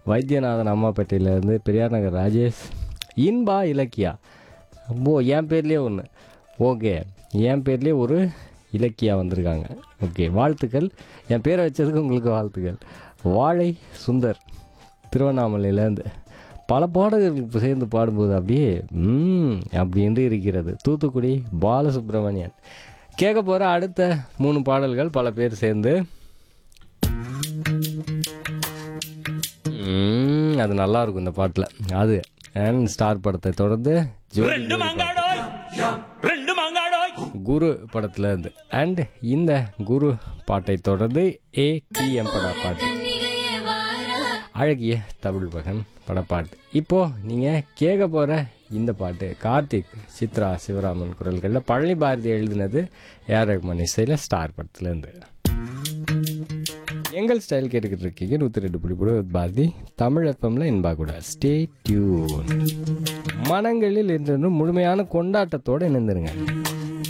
வைத்தியநாதன் அம்மாப்பேட்டையிலேருந்து பெரியார் நகர் ராஜேஷ் இன்பா இலக்கியா ஓ என் பேர்லேயே ஒன்று ஓகே என் பேர்லேயே ஒரு இலக்கியா வந்திருக்காங்க ஓகே வாழ்த்துக்கள் என் பேரை வச்சதுக்கு உங்களுக்கு வாழ்த்துக்கள் வாழை சுந்தர் திருவண்ணாமலையிலேருந்து பல பாடகர்களுக்கு சேர்ந்து பாடும்போது அப்படியே ம் அப்படின்னு இருக்கிறது தூத்துக்குடி பாலசுப்ரமணியன் கேட்க போகிற அடுத்த மூணு பாடல்கள் பல பேர் சேர்ந்து ம், அது நல்லா இருக்கும் இந்த பாட்டில் அது அண்ட் ஸ்டார் படத்தை தொடர்ந்து ஜோடி ரெண்டு மாங்காடோய் ரெண்டு மாங்காடோய் குரு படத்துல இருந்து அண்ட் இந்த குரு பாட்டை தொடர்ந்து ஏ டி எம் பட பாட்டு அழகிய தமிழ் மகன் படப்பாட்டு இப்போ நீங்க கேட்க போற இந்த பாட்டு கார்த்திக் சித்ரா சிவராமன் குரல்களில் பழனி பாரதி எழுதினது ஏஆர் ரஹ்மான் இசையில் ஸ்டார் படத்துல இருந்து எங்கள் ஸ்டைல் கேட்டுக்கிட்டு இருக்கீங்க நூற்றி ரெண்டு புள்ளி புள்ளி பாரதி தமிழ் எஃப்எம்ல என்பா கூட ஸ்டே டியூன் மனங்களில் என்றும் முழுமையான கொண்டாட்டத்தோடு இணைந்திருங்க